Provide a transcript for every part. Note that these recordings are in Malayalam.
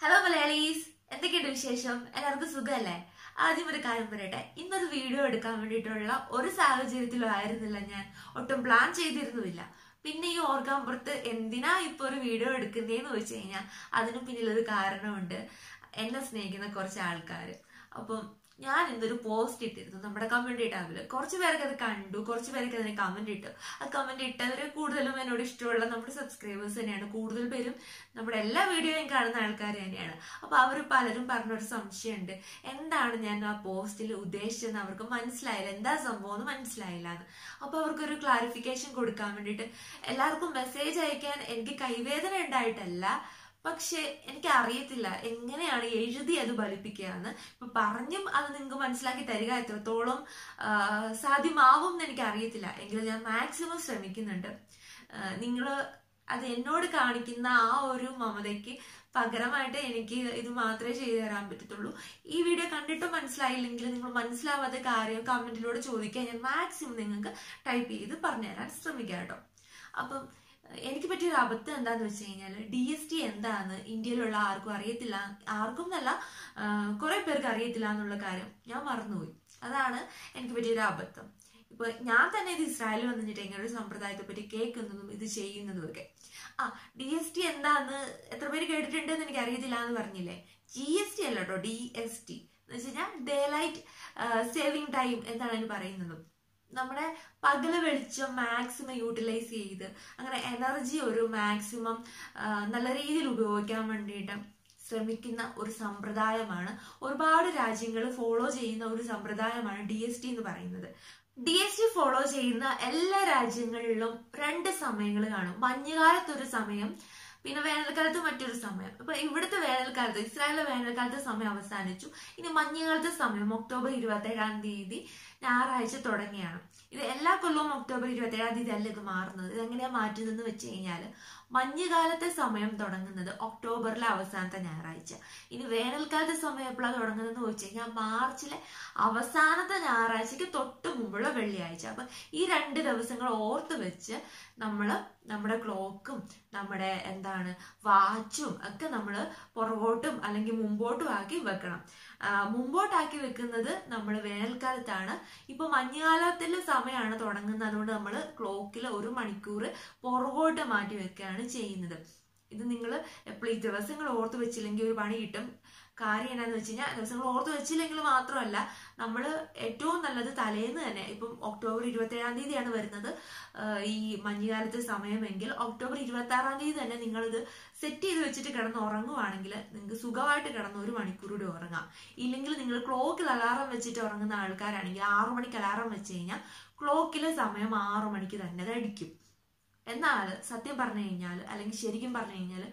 ഹലോ മലയാളീസ് എന്തൊക്കെയുണ്ട് വിശേഷം എല്ലാവർക്കും സുഖമല്ലേ ആദ്യം ഒരു കാര്യം പറയട്ടെ ഇന്നൊരു വീഡിയോ എടുക്കാൻ വേണ്ടിയിട്ടുള്ള ഒരു സാഹചര്യത്തിലും ആയിരുന്നില്ല ഞാൻ ഒട്ടും പ്ലാൻ ചെയ്തിരുന്നുമില്ല പിന്നെ ഈ ഓർക്കാൻ പുറത്ത് എന്തിനാ ഇപ്പൊ ഒരു വീഡിയോ എടുക്കുന്നതെന്ന് ചോദിച്ചു കഴിഞ്ഞാൽ അതിന് പിന്നിലൊരു കാരണമുണ്ട് എന്നെ സ്നേഹിക്കുന്ന കുറച്ച് ആൾക്കാർ അപ്പം ഞാൻ ഇന്നൊരു പോസ്റ്റ് ഇട്ടിരുന്നു നമ്മുടെ കമന്റ് ടാബിൽ കുറച്ച് പേർക്ക് അത് കണ്ടു കുറച്ച് പേർക്ക് അതിന് കമന്റ് ഇട്ടു ആ കമന്റ് ഇട്ടവര് കൂടുതലും എന്നോട് ഇഷ്ടമുള്ള നമ്മുടെ സബ്സ്ക്രൈബേഴ്സ് തന്നെയാണ് കൂടുതൽ പേരും നമ്മുടെ എല്ലാ വീഡിയോയും കാണുന്ന ആൾക്കാർ തന്നെയാണ് അപ്പൊ അവർ പലരും പറഞ്ഞൊരു സംശയമുണ്ട് എന്താണ് ഞാൻ ആ പോസ്റ്റിൽ ഉദ്ദേശിച്ചതെന്ന് അവർക്ക് മനസ്സിലായില്ല എന്താ സംഭവം എന്ന് മനസ്സിലായില്ല എന്ന് അപ്പൊ അവർക്കൊരു ക്ലാരിഫിക്കേഷൻ കൊടുക്കാൻ വേണ്ടിയിട്ട് എല്ലാവർക്കും മെസ്സേജ് അയക്കാൻ എനിക്ക് കൈവേദന ഉണ്ടായിട്ടല്ല പക്ഷെ എനിക്ക് അറിയത്തില്ല എങ്ങനെയാണ് എഴുതി അത് ഫലിപ്പിക്കുക എന്ന് ഇപ്പൊ പറഞ്ഞും അത് നിങ്ങൾക്ക് മനസ്സിലാക്കി തരിക എത്രത്തോളം ആ, സാധ്യമാവും എന്ന് എനിക്ക് അറിയത്തില്ല എങ്കിലും ഞാൻ മാക്സിമം ശ്രമിക്കുന്നുണ്ട് നിങ്ങൾ അത് എന്നോട് കാണിക്കുന്ന ആ ഒരു മമതയ്ക്ക് പകരമായിട്ട് എനിക്ക് ഇത് മാത്രമേ ചെയ്തു തരാൻ പറ്റത്തുള്ളൂ ഈ വീഡിയോ കണ്ടിട്ടും മനസ്സിലായില്ലെങ്കിൽ നിങ്ങൾ മനസ്സിലാവാത്ത കാര്യം കമന്റിലൂടെ ചോദിക്കാൻ ഞാൻ മാക്സിമം നിങ്ങൾക്ക് ടൈപ്പ് ചെയ്ത് പറഞ്ഞുതരാൻ ശ്രമിക്കാം കേട്ടോ അപ്പം എനിക്ക് പറ്റിയൊരു അബദ്ധം എന്താന്ന് വെച്ച് കഴിഞ്ഞാൽ ഡി എസ് ടി എന്താന്ന് ഇന്ത്യയിലുള്ള ആർക്കും അറിയത്തില്ല ആർക്കും എന്നല്ല കുറെ പേർക്ക് അറിയത്തില്ല എന്നുള്ള കാര്യം ഞാൻ മറന്നുപോയി അതാണ് എനിക്ക് പറ്റിയൊരു അബദ്ധം ഇപ്പൊ ഞാൻ തന്നെ ഇത് ഇസ്രായേലിൽ വന്നിട്ട് ഇങ്ങനെ ഒരു സമ്പ്രദായത്തെ പറ്റി കേൾക്കുന്നതും ഇത് ചെയ്യുന്നതും ഒക്കെ ആ ഡി എസ് ടി എന്താന്ന് എത്ര പേര് കേട്ടിട്ടുണ്ടെന്ന് എനിക്ക് അറിയത്തില്ല എന്ന് പറഞ്ഞില്ലേ ജി എസ് ടി അല്ല കേട്ടോ ഡി എസ് ടി എന്ന് വെച്ച് കഴിഞ്ഞാൽ ഡേ ലൈറ്റ് സേവിങ് ടൈം എന്നാണ് അതിന് പറയുന്നത് നമ്മുടെ പകല് വെളിച്ചം മാക്സിമം യൂട്ടിലൈസ് ചെയ്ത് അങ്ങനെ എനർജി ഒരു മാക്സിമം നല്ല രീതിയിൽ ഉപയോഗിക്കാൻ വേണ്ടിയിട്ട് ശ്രമിക്കുന്ന ഒരു സമ്പ്രദായമാണ് ഒരുപാട് രാജ്യങ്ങൾ ഫോളോ ചെയ്യുന്ന ഒരു സമ്പ്രദായമാണ് ഡി എസ് ടി എന്ന് പറയുന്നത് ഡി എസ് ടി ഫോളോ ചെയ്യുന്ന എല്ലാ രാജ്യങ്ങളിലും രണ്ട് സമയങ്ങൾ കാണും മഞ്ഞുകാലത്ത് ഒരു സമയം പിന്നെ വേനൽക്കാലത്ത് മറ്റൊരു സമയം ഇപ്പൊ ഇവിടുത്തെ വേനൽക്കാലത്ത് ഇസ്രായേലിലെ വേനൽക്കാലത്തെ സമയം അവസാനിച്ചു ഇനി മഞ്ഞുകാലത്തെ സമയം ഒക്ടോബർ ഇരുപത്തി ഏഴാം തീയതി ഞായറാഴ്ച തുടങ്ങിയാണ് ഇത് എല്ലാ കൊല്ലവും ഒക്ടോബർ ഇരുപത്തി ഏഴാം തീയതി അല്ല ഇത് മാറുന്നത് ഇത് എങ്ങനെയാ മാറ്റുന്നതെന്ന് വെച്ച് കഴിഞ്ഞാൽ മഞ്ഞുകാലത്തെ സമയം തുടങ്ങുന്നത് ഒക്ടോബറിലെ അവസാനത്തെ ഞായറാഴ്ച ഇനി വേനൽക്കാലത്തെ സമയം എപ്പോഴാണ് തുടങ്ങുന്നതെന്ന് ചോദിച്ചു കഴിഞ്ഞാൽ മാർച്ചിലെ അവസാനത്തെ ഞായറാഴ്ചക്ക് തൊട്ട് മുമ്പുള്ള വെള്ളിയാഴ്ച അപ്പൊ ഈ രണ്ട് ദിവസങ്ങൾ ഓർത്ത് വെച്ച് നമ്മൾ നമ്മുടെ ക്ലോക്കും നമ്മുടെ എന്താണ് വാച്ചും ഒക്കെ നമ്മൾ പുറകോട്ടും അല്ലെങ്കിൽ മുമ്പോട്ടും ആക്കി വെക്കണം ആ, മുമ്പോട്ടാക്കി വെക്കുന്നത് നമ്മൾ വേനൽക്കാലത്താണ് ഇപ്പൊ മഞ്ഞുകാലത്തിലെ സമയമാണ് തുടങ്ങുന്നത് അതുകൊണ്ട് നമ്മൾ ക്ലോക്കിൽ ഒരു മണിക്കൂർ പുറകോട്ട് മാറ്റി വെക്കുകയാണ് ചെയ്യുന്നത് ഇത് നിങ്ങൾ എപ്പോഴും ഈ ദിവസങ്ങൾ ഓർത്ത് വെച്ചില്ലെങ്കിൽ ഒരു പണി കിട്ടും കാര്യം എന്നാന്ന് വെച്ച് കഴിഞ്ഞാൽ ദിവസങ്ങൾ ഓർത്ത് വെച്ചില്ലെങ്കിൽ മാത്രമല്ല നമ്മൾ ഏറ്റവും നല്ലത് തലേന്ന് തന്നെ ഇപ്പം ഒക്ടോബർ ഇരുപത്തി ഏഴാം തീയതിയാണ് വരുന്നത് ആഹ് ഈ മഞ്ഞുകാലത്തെ സമയമെങ്കിൽ ഒക്ടോബർ ഇരുപത്തി ആറാം തീയതി തന്നെ നിങ്ങളിത് സെറ്റ് ചെയ്ത് വെച്ചിട്ട് കിടന്ന് ഉറങ്ങുവാണെങ്കിൽ നിങ്ങൾക്ക് സുഖമായിട്ട് കിടന്ന് ഒരു മണിക്കൂർ കൂടി ഉറങ്ങാം ഇല്ലെങ്കിൽ നിങ്ങൾ ക്ലോക്കിൽ അലാറം വെച്ചിട്ട് ഉറങ്ങുന്ന ആൾക്കാരാണെങ്കിൽ ആറു മണിക്ക് അലാറം വെച്ച് കഴിഞ്ഞാൽ ക്ലോക്കിലെ സമയം ആറു മണിക്ക് തന്നെ അത് അടിക്കും എന്നാൽ സത്യം പറഞ്ഞു കഴിഞ്ഞാൽ അല്ലെങ്കിൽ ശരിക്കും പറഞ്ഞു കഴിഞ്ഞാൽ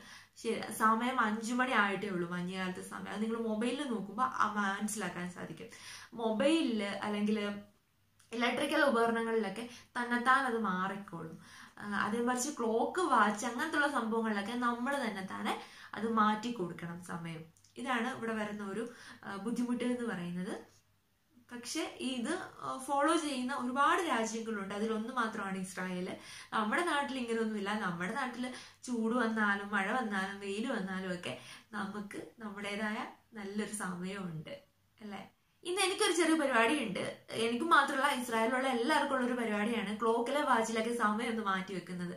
സമയം അഞ്ചു മണി ആയിട്ടേ ഉള്ളൂ മഞ്ഞുകാലത്തെ സമയം അത് നിങ്ങൾ മൊബൈലിൽ നോക്കുമ്പോൾ മനസ്സിലാക്കാൻ സാധിക്കും മൊബൈലിൽ അല്ലെങ്കിൽ ഇലക്ട്രിക്കൽ ഉപകരണങ്ങളിലൊക്കെ തന്നെത്താൻ അത് മാറിക്കോളും ആ, അതേ മറിച്ച് ക്ലോക്ക് വാച്ച് അങ്ങനത്തുള്ള സംഭവങ്ങളിലൊക്കെ നമ്മൾ തന്നെ തന്നെ അത് മാറ്റി കൊടുക്കണം സമയം ഇതാണ് ഇവിടെ വരുന്ന ഒരു ആ, ബുദ്ധിമുട്ട് എന്ന് പറയുന്നത് പക്ഷെ ഇത് ഫോളോ ചെയ്യുന്ന ഒരുപാട് രാജ്യങ്ങളുണ്ട് അതിലൊന്ന് മാത്രമാണ് ഇസ്രായേൽ നമ്മുടെ നാട്ടിൽ ഇങ്ങനെയൊന്നുമില്ല നമ്മുടെ നാട്ടിൽ ചൂട് വന്നാലും മഴ വന്നാലും വെയിൽ വന്നാലും ഒക്കെ നമുക്ക് നമ്മുടേതായ നല്ലൊരു സമയമുണ്ട് അല്ലേ ഇന്ന് എനിക്കൊരു ചെറിയ പരിപാടി ഉണ്ട് എനിക്ക് മാത്രമല്ല ഇസ്രായേലിലുള്ള എല്ലാവർക്കും ഉള്ള ഒരു പരിപാടിയാണ് ക്ലോക്കിലെ വാച്ചിലൊക്കെ സമയം ഒന്ന് മാറ്റി വെക്കുന്നത്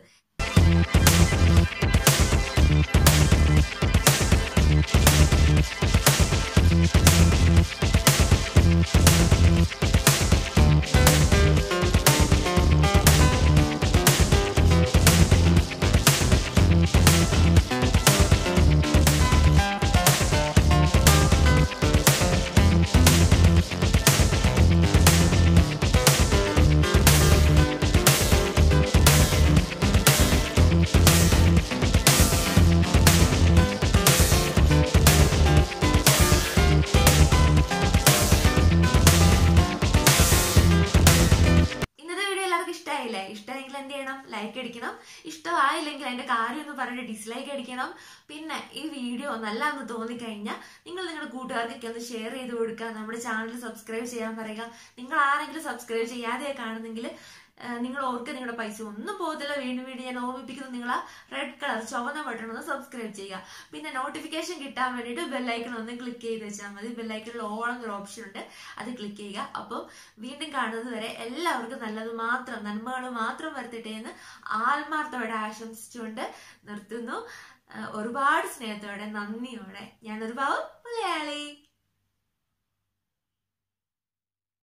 ഇന്നത്തെ വീഡിയോ എല്ലാവർക്കും ഇഷ്ടമായില്ലേ ഇഷ്ടമായെങ്കിൽ എന്ത് ചെയ്യണം ലൈക്ക് അടിക്കണം ഇഷ്ടമായില്ലെങ്കിൽ അതിന്റെ കാര്യം എന്ന് പറഞ്ഞിട്ട് ഡിസ്ലൈക്ക് അടിക്കണം പിന്നെ ഈ വീഡിയോ നല്ലതെന്ന് തോന്നിക്കഴിഞ്ഞാൽ നിങ്ങൾ നിങ്ങളുടെ കൂട്ടുകാർക്കൊക്കെ ഒന്ന് ഷെയർ ചെയ്ത് കൊടുക്കുക നമ്മുടെ ചാനൽ സബ്സ്ക്രൈബ് ചെയ്യാൻ പറയുക നിങ്ങൾ ആരെങ്കിലും സബ്സ്ക്രൈബ് ചെയ്യാതെ കാണുന്നെങ്കിൽ നിങ്ങൾ ഓർക്ക് നിങ്ങളുടെ പൈസ ഒന്നും പോകത്തില്ല വീണ്ടും വീണ്ടും ഞാൻ ഓർമ്മിപ്പിക്കുന്നത് നിങ്ങൾ ആ റെഡ് കളർ ചുവന്ന ബട്ടൺ ഒന്ന് സബ്സ്ക്രൈബ് ചെയ്യുക പിന്നെ നോട്ടിഫിക്കേഷൻ കിട്ടാൻ വേണ്ടിയിട്ട് ബെല്ലൈക്കൺ ഒന്ന് ക്ലിക്ക് ചെയ്ത് വെച്ചാൽ മതി ബെല്ലൈക്കണിൽ ഓൾ എന്നൊരു ഓപ്ഷൻ ഉണ്ട് അത് ക്ലിക്ക് ചെയ്യുക അപ്പോൾ വീണ്ടും കാണുന്നത് വരെ എല്ലാവർക്കും നല്ലത് മാത്രം നന്മകൾ മാത്രം വരുത്തട്ടെ എന്ന് ആത്മാർത്ഥത്തോടെ ആശംസിച്ചുകൊണ്ട് നിർത്തുന്നു ആ, ഒരുപാട് സ്നേഹത്തോടെ നന്ദിയോടെ ഞാൻ ഒരു പാവം മലയാളി